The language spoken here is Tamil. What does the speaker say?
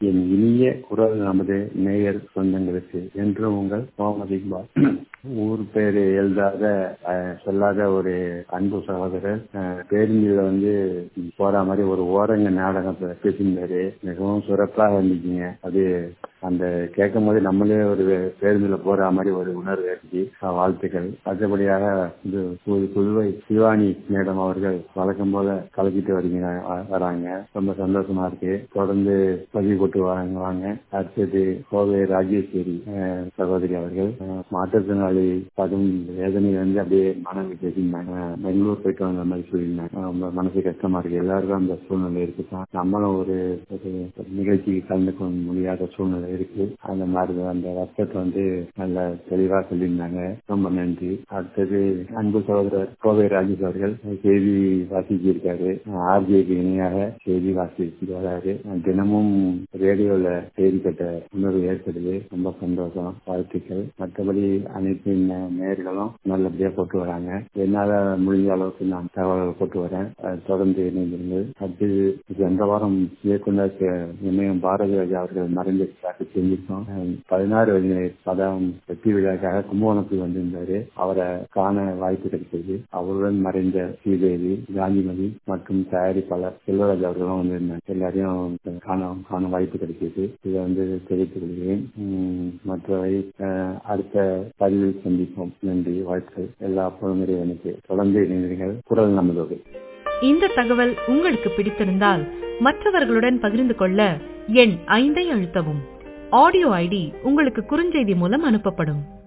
என் இனிய குரல் நமது நேயர் சொந்தங்களுக்கு என்று உங்கள் முகமது இக்பால் ஊர் பேரு எழுதாத அஹ், சொல்லாத ஒரு அன்பு சகோதரர் அஹ், பேருந்துல வந்து போற மாதிரி ஒரு ஓரங்க நாடகம் பே- பேசியிருந்தாரு மிகவும் சிறப்பாக இருந்துச்சுங்க அது அந்த கேட்கும் போது நம்மளே ஒரு பேருந்துல போற மாதிரி ஒரு உணர்வு ஏற்படுத்தி அஹ், வாழ்த்துக்கள் அடுத்தபடியாக இது புது- புதுவை சிவானி மேடம் அவர்கள் வழக்கம் போல கலக்கிட்டு வரீங்க வ- வராங்க ரொம்ப சந்தோஷமா இருக்கு தொடர்ந்து பதிவு போட்டு வாங்க வாங்க அடுத்தது கோவை ராஜேஸ்வரி அஹ், சகோதரி அவர்கள் அஹ், மாற்றுத்திறனாளி கடும் வேதனையில இருந்து அப்படியே மனம் பேசியிருந்தாங்க பெங்களூர் போயிட்டு வந்த மாதிரி சொல்லியிருந்தாங்க அஹ், ரொம்ப மனசு கஷ்டமா இருக்கு எல்லாருக்கும் அந்த சூழ்நிலை இருக்குதான் நம்மளும் ஒரு ஒரு ஒரு நிகழ்ச்சிக்கு கலந்து கொள்ள முடியாத சூழ்நிலை இருக்கு அந்த மாதிரி தான் அந்த வருத்தத்தை வந்து நல்ல தெளிவா சொல்லியிருந்தாங்க ரொம்ப நன்றி அடுத்தது அன்பு சகோதரர் கோவை ராஜேஷ் அவர்கள் செய்தி வாசிச்சிருக்காரு ஆர்ஜேக்கு இணையாக செய்தி வாசிச்சு வராரு தினமும் ரேடியோல செய்தி கேட்ட உணர்வு ஏற்படுது ரொம்ப சந்தோஷம் வாழ்த்துக்கள் மற்றபடி அனைத்து நே- நேயர்களும் நல்லபடியா போட்டு வராங்க என்னால முடிஞ்ச அளவுக்கு நான் தகவல்கள் போட்டு வரேன் அஹ் தொடர்ந்து இணைந்திருங்கள் அடுத்தது சென்ற வாரம் இயக்குனர் கே- இமயம் பாரதி ராஜா அவர்கள் மறைந்திருக்காரு செஞ்சிருக்கோம் அஹ் பதினாறு வயது பதம் வெற்றி விழாக்காக கும்பகோணத்துக்கு வந்திருந்தாரு அவரை காண வாய்ப்பு கிடைத்தது அவருடன் மறைந்த ஸ்ரீதேவி காந்திமதி மற்றும் தயாரிப்பாளர் செல்வராஜ் அவர்களும் வந்திருந்தாங்க எல்லாரையும் காண காண வாய்ப்பு கிடைத்தது இதை வந்து தெரிவித்துக் கொள்கிறேன் உம், மற்றவை அஹ், அடுத்த பதிவில் சந்திப்போம் நன்றி வாழ்த்துக்கள் எல்லா புலமுறைவனுக்கு தொடர்ந்து இணைந்தீர்கள் குரல் நமதோடு இந்த தகவல் உங்களுக்கு பிடித்திருந்தால் மற்றவர்களுடன் பகிர்ந்து கொள்ள எண் ஐந்தை அழுத்தவும் ஆடியோ ஐடி உங்களுக்கு குறுஞ்செய்தி மூலம் அனுப்பப்படும்